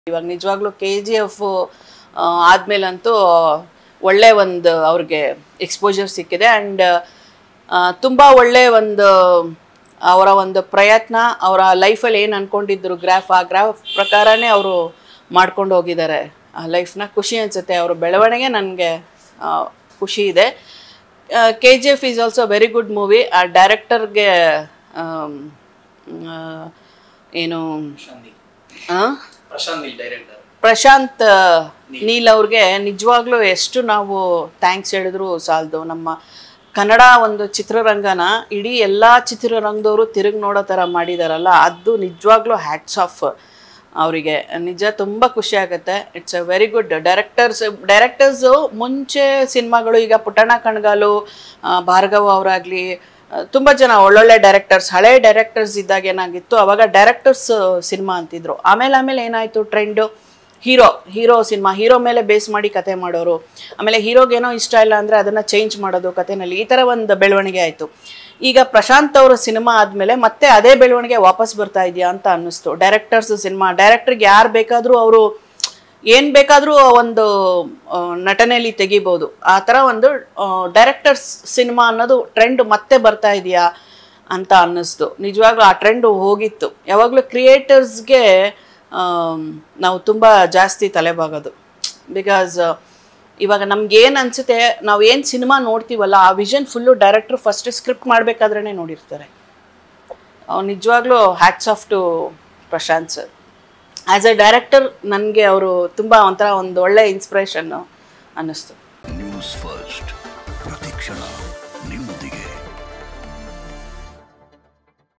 ಇವಾಗ ನಿಜವಾಗ್ಲೂ K G F ಆದಮೇಲಂತೂ ಒಳ್ಳೆ ಒಂದು ಅವ್ರಿಗೆ ಎಕ್ಸ್ಪೋಜರ್ ಸಿಕ್ಕಿದೆ ಆ್ಯಂಡ್ ತುಂಬ ಒಳ್ಳೆ ಒಂದು ಅವರ ಒಂದು ಪ್ರಯತ್ನ ಅವರ ಲೈಫಲ್ಲಿ ಏನು ಅಂದ್ಕೊಂಡಿದ್ರು ಗ್ರಾಫ್ ಆ ಗ್ರಾಫ್ ಪ್ರಕಾರನೇ ಅವರು ಮಾಡ್ಕೊಂಡು ಹೋಗಿದ್ದಾರೆ ಆ ಲೈಫ್ನ ಖುಷಿ ಅನಿಸುತ್ತೆ ಅವ್ರ ಬೆಳವಣಿಗೆ ನನಗೆ ಖುಷಿ ಇದೆ K G F is also very good movie ಆ ಡೈರೆಕ್ಟರ್ಗೆ ಏನು ಆ? ಪ್ರಶಾಂತ್ ನೀಲ್ ಡೈರೆಕ್ಟರ್ ಪ್ರಶಾಂತ್ ನೀಲ್ ಅವ್ರಿಗೆ ನಿಜವಾಗ್ಲೂ ಎಷ್ಟು ನಾವು ಥ್ಯಾಂಕ್ಸ್ ಹೇಳಿದ್ರು ಸಾಲದು ನಮ್ಮ ಕನ್ನಡ ಒಂದು ಚಿತ್ರರಂಗನ ಇಡೀ ಎಲ್ಲ ಚಿತ್ರರಂಗದವರು ತಿರುಗಿ ನೋಡೋ ಥರ ಮಾಡಿದಾರಲ್ಲ ಅದು ನಿಜವಾಗ್ಲೂ ಹ್ಯಾಟ್ಸ್ ಆಫ್ ಅವರಿಗೆ ನಿಜ ತುಂಬ ಖುಷಿ ಆಗುತ್ತೆ it's uh very good directors directors ಮುಂಚೆ ಸಿನಿಮಾಗಳು ಈಗ ಪುಟ್ಟಣ್ಣ ಕಣ್ಗಾಲು ಆ, ಭಾರ್ಗವ ಅವರಾಗಲಿ ತುಂಬ ಜನ ಒಳ್ಳೊಳ್ಳೆ ಡೈರೆಕ್ಟರ್ಸ್ ಹಳೆ ಡೈರೆಕ್ಟರ್ಸ್ ಇದ್ದಾಗ ಏನಾಗಿತ್ತು ಅವಾಗ ಡೈರೆಕ್ಟರ್ಸ್ ಸಿನಿಮಾ ಅಂತಿದ್ರು ಆಮೇಲೆ ಆಮೇಲೆ ಏನಾಯಿತು trend hero hero cinema hero ಮೇಲೆ ಬೇಸ್ ಮಾಡಿ ಕತೆ ಮಾಡೋರು ಆಮೇಲೆ ಹೀರೋಗೇನೋ ಇಷ್ಟ ಇಲ್ಲ ಅಂದರೆ ಅದನ್ನು ಚೇಂಜ್ ಮಾಡೋದು ಕತೆನಲ್ಲಿ ಈ ಥರ ಒಂದು ಬೆಳವಣಿಗೆ ಆಯಿತು ಈಗ ಪ್ರಶಾಂತ್ ಅವರ ಸಿನಿಮಾ ಆದಮೇಲೆ ಮತ್ತೆ ಅದೇ ಬೆಳವಣಿಗೆ ವಾಪಸ್ ಬರ್ತಾ ಇದೆಯಾ ಅಂತ ಅನ್ನಿಸ್ತು ಡೈರೆಕ್ಟರ್ಸ್ ಸಿನಿಮಾ ಡೈರೆಕ್ಟರ್ಗೆ ಯಾರು ಬೇಕಾದರೂ ಅವರು ಏನು ಬೇಕಾದರೂ ಒಂದು ಆ, ನಟನೆಯಲ್ಲಿ ತೆಗಿಬೋದು ಆ ಥರ ಒಂದು ಡೈರೆಕ್ಟರ್ಸ್ ಸಿನಿಮಾ ಅನ್ನೋದು ಟ್ರೆಂಡ್ ಮತ್ತೆ ಬರ್ತಾ ಇದೆಯಾ ಅಂತ ಅನ್ನಿಸ್ತು ನಿಜವಾಗ್ಲೂ ಆ ಟ್ರೆಂಡು ಹೋಗಿತ್ತು ಯಾವಾಗಲೂ ಕ್ರಿಯೇಟರ್ಸ್ಗೆ ನಾವು ತುಂಬ ಜಾಸ್ತಿ ತಲೆಬಾಗೋದು ಬಿಕಾಸ್ ಇವಾಗ ನಮ್ಗೆ ಏನು ಅನಿಸುತ್ತೆ ನಾವು ಏನು ಸಿನಿಮಾ ನೋಡ್ತೀವಲ್ಲ ಆ vision full director first script ಮಾಡಬೇಕಾದ್ರೇ ನೋಡಿರ್ತಾರೆ ಅವ್ರು ನಿಜವಾಗ್ಲೂ hats off to Prashanth sir as a director ನನಗೆ ಅವರು ತುಂಬ ಒಂಥರ ಒಂದು ಒಳ್ಳೆ ಇನ್ಸ್ಪಿರೇಷನ್ನು ಅನ್ನಿಸ್ತು ನ್ಯೂಸ್ ಫಸ್ಟ್